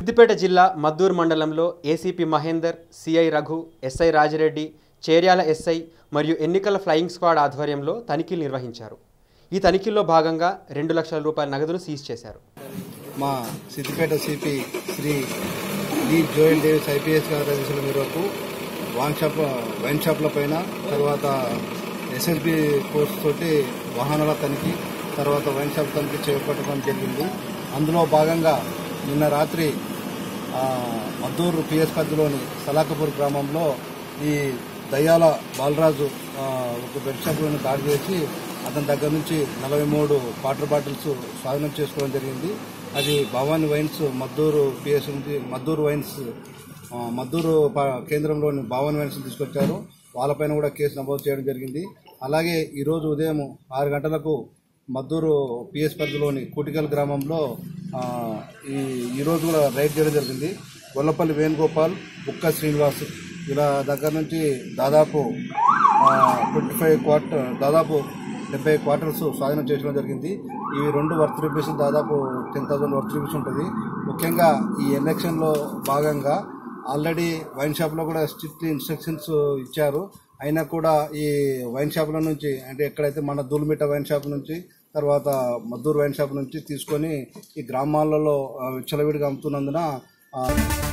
సిద్దిపేట జిల్లా మద్దూరు మండలంలో ACP Mahender CI Raghu SI Rajireddy Cheriyal SI మరియు ఎన్నికల ఫ్లయింగ్ స్క్వాడ్ ఆధ్వర్యంలో తనిఖీలు నిర్వహించారు ఈ తనిఖీల్లో భాగంగా రెండు లక్షల రూపాయల నగదును సీజ్ చేశారు మా Siddipet CP Shri D Joel Davis IPS గారి ఆదేశాల మేరకు వాన్ షాప్ వైన్ షాప్ల పైన తర్వాత ఎస్ఎస్బి ఫోర్స్ తోటి వాహనాల తనిఖీ తర్వాత వైన్ షాప్ తనిఖీ చేపట్టడం జరిగింది అందులో భాగంగా నిన్న రాత్రి ఆ, మద్దూరు పిఎస్ పరిధిలోని సలాకపూర్ గ్రామంలో ఈ దయ్యాల బాలరాజు ఆ, ఒక బెడ్ షాప్లను దాడి చేసి అతని దగ్గర నుంచి నలభై మూడు వాటర్ బాటిల్స్ స్వాధీనం చేసుకోవడం జరిగింది అది భవానీ వైన్స్ మద్దూరు పిఎస్ నుంచి మద్దూరు వైన్స్ ఆ, మద్దూరు ప- కేంద్రంలోని భవానీ వైన్స్ తీసుకొచ్చారు వాళ్ళపైన కూడా కేసు నమోదు చేయడం జరిగింది అలాగే ఈరోజు ఉదయం ఆరు గంటలకు మద్దూరు పిఎస్ పరిధిలోని కూటికల్ గ్రామంలో ఆ, ఈ ఈరోజు కూడా రైడ్ చేయడం జరిగింది గొల్లపల్లి వేణుగోపాల్ బుక్క శ్రీనివాస్ ఇలా దగ్గర నుంచి దాదాపు ట్వంటీ ఫైవ్ క్వార్టర్ దాదాపు డెబ్బై క్వార్టర్స్ స్వాధీనం చేయడం జరిగింది ఈ రెండు వర్త్ రూపీస్ దాదాపు టెన్ థౌసండ్ వర్త్ రూపీస్ ఉంటుంది ముఖ్యంగా ఈ ఎలక్షన్లో భాగంగా ఆల్రెడీ వైన్ షాప్లో కూడా స్ట్రిక్ట్లీ ఇన్స్ట్రక్షన్స్ ఇచ్చారు అయినా కూడా ఈ వైన్ షాపుల నుంచి అంటే ఎక్కడైతే మన దూల్మిట వైన్ షాప్ నుంచి తర్వాత మద్దూరు వైన్ షాప్ నుంచి తీసుకొని ఈ గ్రామాలలో ఆ, విచ్చలవిడిగా అమ్ముతున్నందున ఆ,